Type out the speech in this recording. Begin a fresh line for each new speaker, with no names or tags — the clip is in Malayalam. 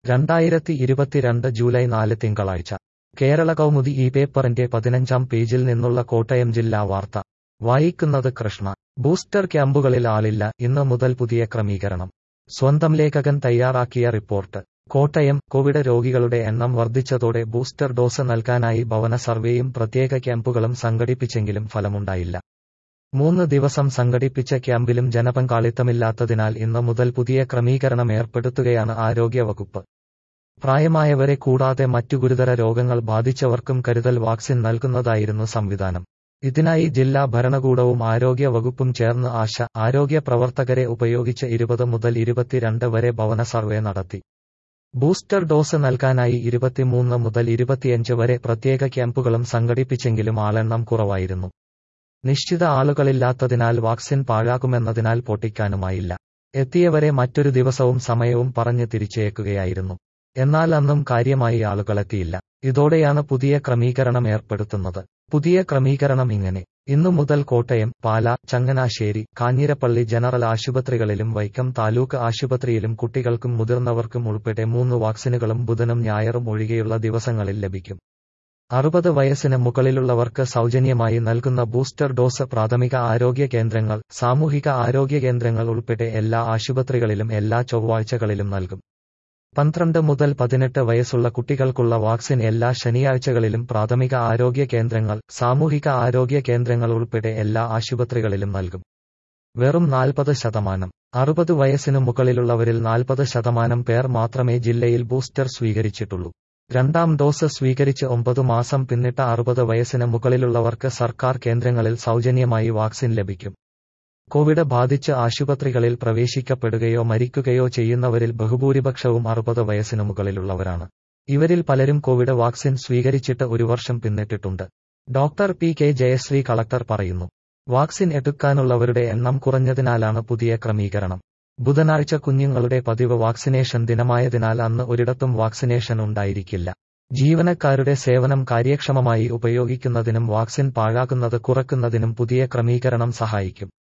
രണ്ടായിരത്തി ഇരുപത്തിരണ്ട് ജൂലൈ നാല് തിങ്കളാഴ്ച കേരള കൗമുദി ഈ പേപ്പറിന്റെ പതിനഞ്ചാം പേജിൽ നിന്നുള്ള കോട്ടയം ജില്ലാ വാർത്ത വായിക്കുന്നത് കൃഷ്ണ ബൂസ്റ്റർ ക്യാമ്പുകളിൽ ആളില്ല ഇന്ന് മുതൽ പുതിയ ക്രമീകരണം സ്വന്തം ലേഖകൻ തയ്യാറാക്കിയ റിപ്പോർട്ട് കോട്ടയം കോവിഡ് രോഗികളുടെ എണ്ണം വർദ്ധിച്ചതോടെ ബൂസ്റ്റർ ഡോസ് നൽകാനായി ഭവന സർവേയും പ്രത്യേക ക്യാമ്പുകളും സംഘടിപ്പിച്ചെങ്കിലും ഫലമുണ്ടായില്ല മൂന്ന് ദിവസം സംഘടിപ്പിച്ച ക്യാമ്പിലും ജനപങ്കാളിത്തമില്ലാത്തതിനാൽ ഇന്ന് മുതൽ പുതിയ ക്രമീകരണം ഏർപ്പെടുത്തുകയാണ് ആരോഗ്യവകുപ്പ് പ്രായമായവരെ കൂടാതെ മറ്റു ഗുരുതര രോഗങ്ങൾ ബാധിച്ചവർക്കും കരുതൽ വാക്സിൻ നൽകുന്നതായിരുന്നു സംവിധാനം ഇതിനായി ജില്ലാ ഭരണകൂടവും ആരോഗ്യ വകുപ്പും ചേർന്ന് ആശ ആരോഗ്യ പ്രവർത്തകരെ ഉപയോഗിച്ച് ഇരുപത് മുതൽ ഇരുപത്തിരണ്ട് വരെ ഭവന സർവേ നടത്തി ബൂസ്റ്റർ ഡോസ് നൽകാനായി ഇരുപത്തിമൂന്ന് മുതൽ ഇരുപത്തിയഞ്ച് വരെ പ്രത്യേക ക്യാമ്പുകളും സംഘടിപ്പിച്ചെങ്കിലും ആളെണ്ണം കുറവായിരുന്നു നിശ്ചിത ആളുകളില്ലാത്തതിനാൽ വാക്സിൻ പാഴാക്കുമെന്നതിനാൽ പൊട്ടിക്കാനുമായില്ല എത്തിയവരെ മറ്റൊരു ദിവസവും സമയവും പറഞ്ഞ് തിരിച്ചേക്കുകയായിരുന്നു എന്നാൽ അന്നും കാര്യമായി ആളുകളെത്തിയില്ല ഇതോടെയാണ് പുതിയ ക്രമീകരണം ഏർപ്പെടുത്തുന്നത് പുതിയ ക്രമീകരണം ഇങ്ങനെ ഇന്നു മുതൽ കോട്ടയം പാല ചങ്ങനാശ്ശേരി കാഞ്ഞിരപ്പള്ളി ജനറൽ ആശുപത്രികളിലും വൈക്കം താലൂക്ക് ആശുപത്രിയിലും കുട്ടികൾക്കും മുതിർന്നവർക്കും ഉൾപ്പെടെ മൂന്ന് വാക്സിനുകളും ബുധനും ഞായറും ഒഴികെയുള്ള ദിവസങ്ങളിൽ ലഭിക്കും അറുപത് വയസ്സിന് മുകളിലുള്ളവർക്ക് സൗജന്യമായി നൽകുന്ന ബൂസ്റ്റർ ഡോസ് പ്രാഥമിക ആരോഗ്യ കേന്ദ്രങ്ങൾ സാമൂഹിക ആരോഗ്യ കേന്ദ്രങ്ങൾ ഉൾപ്പെടെ എല്ലാ ആശുപത്രികളിലും എല്ലാ ചൊവ്വാഴ്ചകളിലും നൽകും പന്ത്രണ്ട് മുതൽ പതിനെട്ട് വയസ്സുള്ള കുട്ടികൾക്കുള്ള വാക്സിൻ എല്ലാ ശനിയാഴ്ചകളിലും പ്രാഥമിക ആരോഗ്യ കേന്ദ്രങ്ങൾ സാമൂഹിക ആരോഗ്യ കേന്ദ്രങ്ങൾ ഉൾപ്പെടെ എല്ലാ ആശുപത്രികളിലും നൽകും വെറും നാൽപ്പത് ശതമാനം അറുപത് വയസ്സിനു മുകളിലുള്ളവരിൽ നാൽപ്പത് ശതമാനം പേർ മാത്രമേ ജില്ലയിൽ ബൂസ്റ്റർ സ്വീകരിച്ചിട്ടുള്ളൂ രണ്ടാം ഡോസ് സ്വീകരിച്ച് ഒമ്പത് മാസം പിന്നിട്ട അറുപത് വയസ്സിന് മുകളിലുള്ളവർക്ക് സർക്കാർ കേന്ദ്രങ്ങളിൽ സൗജന്യമായി വാക്സിൻ ലഭിക്കും കോവിഡ് ബാധിച്ച് ആശുപത്രികളിൽ പ്രവേശിക്കപ്പെടുകയോ മരിക്കുകയോ ചെയ്യുന്നവരിൽ ബഹുഭൂരിപക്ഷവും അറുപത് വയസ്സിനു മുകളിലുള്ളവരാണ് ഇവരിൽ പലരും കോവിഡ് വാക്സിൻ സ്വീകരിച്ചിട്ട് ഒരു വർഷം പിന്നിട്ടിട്ടുണ്ട് doctor P K Jayasree collector പറയുന്നു വാക്സിൻ എടുക്കാനുള്ളവരുടെ എണ്ണം കുറഞ്ഞതിനാലാണ് പുതിയ ക്രമീകരണം ബുധനാഴ്ച കുഞ്ഞുങ്ങളുടെ പതിവ് വാക്സിനേഷൻ ദിനമായതിനാൽ അന്ന് ഒരിടത്തും വാക്സിനേഷൻ ഉണ്ടായിരിക്കില്ല ജീവനക്കാരുടെ സേവനം കാര്യക്ഷമമായി ഉപയോഗിക്കുന്നതിനും വാക്സിൻ പാഴാക്കുന്നത് കുറയ്ക്കുന്നതിനും പുതിയ ക്രമീകരണം സഹായിക്കും